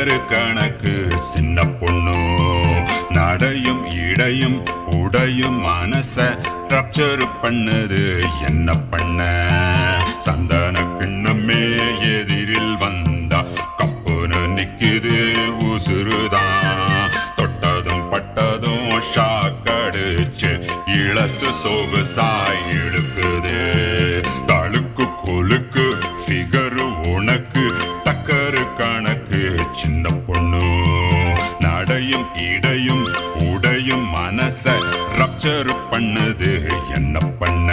டக்கரு கணக்கு சின்ன பொண்ணு நடையும் இடையும் உடையும் மனச ரப்சர் பண்ணது என்ன பண்ண சந்தன கிண்ணமே எதிரில் வந்தா கப்புன்னு நிக்குது உசுறுதான் தொட்டதும் பட்டதும் ஷாக் அடிச்சு இளசு சொகுசாய் இழுக்குது தழுக்கு கொழுக்கு ஃபிகரு உனக்கு டக்கரு கணக்கு சின்ன பொண்ணு நடையும் இடையும் உடையும் மனச ரப்சர் பண்ணது என்ன பண்ண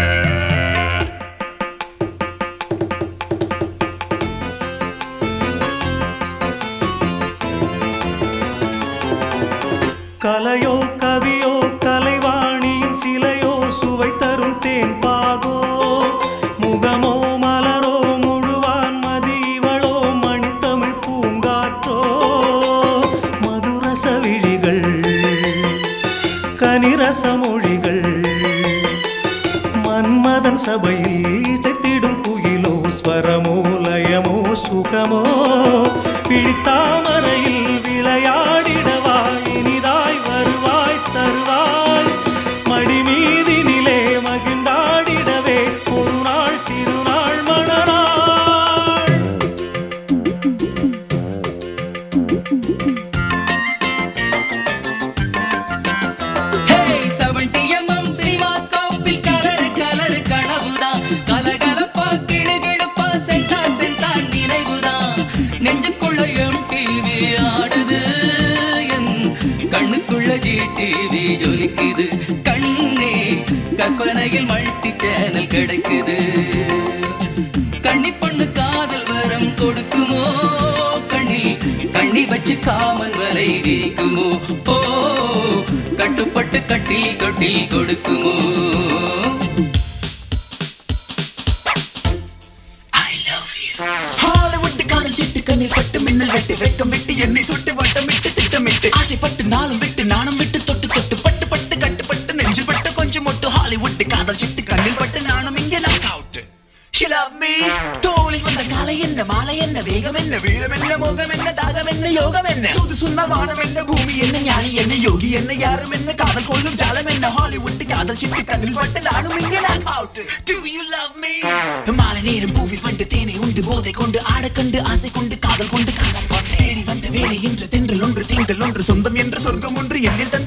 கலையோ கவியோ கலைவாணியின் சிலையோ சுவை தரும் தேன் பாகோ முகமோ மலரோ முழுவான் மதி இவளோ மணித்தமிழ் பூங்காற்றோ மதுரச விழிகள் கனிரச மொழிகள் மன்மதன் சபையில் இசைத்திடும் குயிலோ ஸ்வரமோ லயமோ சுகமோ பிடித்தாமரையில் விளையாடிடவா இனிதாய் வருவாய் தருவாய் மடி மீதினிலே மகிழ்ந்தாடிடவே ஒரு நாள் திருநாள் மணநாள் Hey, 70mm சினிமாஸ்கோப்பில் கலரு கலரு கனவுதான். கலகலப்பா, கிளுகிளுப்பா, சென்சார் சென்சார் நினைவுதான். நெஞ்சுக்குள்ள MTV ஆடுது, என் கண்ணுக்குள்ள GTV ஜொலிக்குது. கண்ணே, கற்பனையில் மல்டி சேனல் கிடைக்குது கன்னி பொண்ணு காதல் வரம் கொடுக்குமோ கண்ணில் கண்ணி வச்சு காமன் வலை விரிக்குமோ ஓ கட்டுப்பட்டு கட்டில் தொட்டில் கொடுக்குமோ I love you. ஹாலிவுட் காதல் சிட்டு கண்ணில் பட்டு மின்னல் வெட்டு வெட்கம் விட்டு என்னை சுட்டு வட்டமிட்டு திட்டமிட்டு ஆசைப்பட்டு நாளும் விட்டு நாணம் விட்டு தொட்டு தொட்டு பட்டு பட்டு கட்டுப்பட்டு நெஞ்சில் பட்டு கொஞ்சம் மொட்டு ஹாலிவுட் காதல் சிட்டு கண்ணில் பட்டு நானும் இங்கே knock out She love me தோளில் வந்த காலை என்ன மாலை என்ன வேகம் என்ன வீரம் என்ன மோகம் என்ன தாகம் என்ன யோகம் என்ன தூது சொன்ன வானம் என்ன பூமி என்ன ஞானி என்ன யோகி என்ன யாரும் என்ன காதல் கொள்ளும் ஜாலம் என்ன ஹாலிவுட் காதல் சிட்டு கண்ணில் பட்டு நானும் இங்கே knock out Do you love me மாலை நேரம் பூவில் வந்து தேனை உண்டு போதை கொண்டு ஆட கண்டு ஆசை கொண்டு காதல் கொண்டு காதல் கொண்டு தேடி வந்த வேலை என்று தென்றல் ஒன்று திங்கள் ஒன்று சொந்தம் என்ற சொர்க்கம் ஒன்று எண்ணில் தந்த